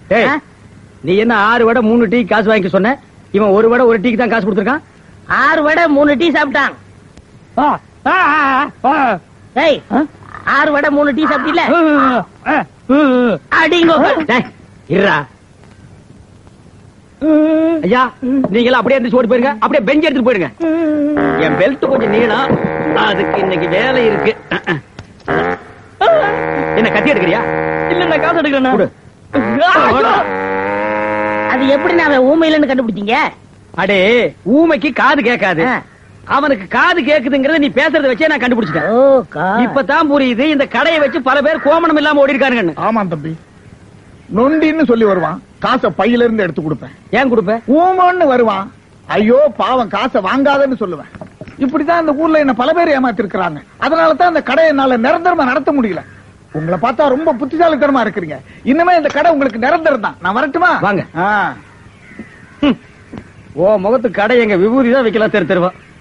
டேய் ஆ? நீ என்ன ஆறு வடை மூணு டீ காசு வாங்கி சொன்ன இவன் ஒரு வடை ஒரு டீக்கு தான் காசு கொடுத்துருக்கான் ஆறு வடை மூணு டீ சாப்பிட்டான் ஆ, ஆ, ஆ, ஆ. டேய் ஆ? ஆறு வடை மூணு டீ சாப்பிட்டில ஆ, ஆ, அடிங்கோ டேய், இருடா ஐயா நீங்க எல்லாம் அப்படியே எந்திரிச்சு ஓடி போயிருங்க அப்படியே பெஞ்ச் எடுத்துட்டு போயிருங்க என் பெல்ட் கொஞ்சம் நீளம் அதுக்கு இன்னைக்கு வேலை இருக்கு என்ன கத்தி எடுக்கிறியா இல்ல நான் காசு எடுக்கிறேன் கொடு. அது எப்படி நான் ஊமையிலன்னு கண்டுபிடிச்சீங்க அடே ஊமைக்கு காது கேட்காது ஆ. அவனுக்கு காது கேக்குதுங்கறத நீ பேசுறத வச்சே நான் கண்டுபிடிச்சிட்டேன் ஓ கா இப்பதான் புரியுது இந்த கடையை வச்சு பல பேர் கோமணம் இல்லாம ஓடி இருக்கானுங்கன்னு ஆமா தம்பி நொண்டின்னு சொல்லி வருவான் காசை பையில இருந்து எடுத்து கொடுப்பேன் ஏன் கொடுப்ப ஊமன்னு வருவான் ஐயோ பாவம் காசை வாங்காதன்னு சொல்லுவேன் இப்படிதான் இந்த ஊர்ல என்ன பல பேர் ஏமாத்திருக்கிறாங்க அதனால தான் இந்த கடையை என்னால நிரந்தரமா நடத்த முடியல உங்களை பார்த்தா ரொம்ப புத்திசாலித்தனமா இருக்கிறீங்க இனிமே இந்த கடை உங்களுக்கு நிரந்தரம் தான் நான் வரட்டுமா வாங்க. ஆ. ஓ முகத்து கடை எங்க விபூதி தான் வைக்கலாம் தெரு தெருவா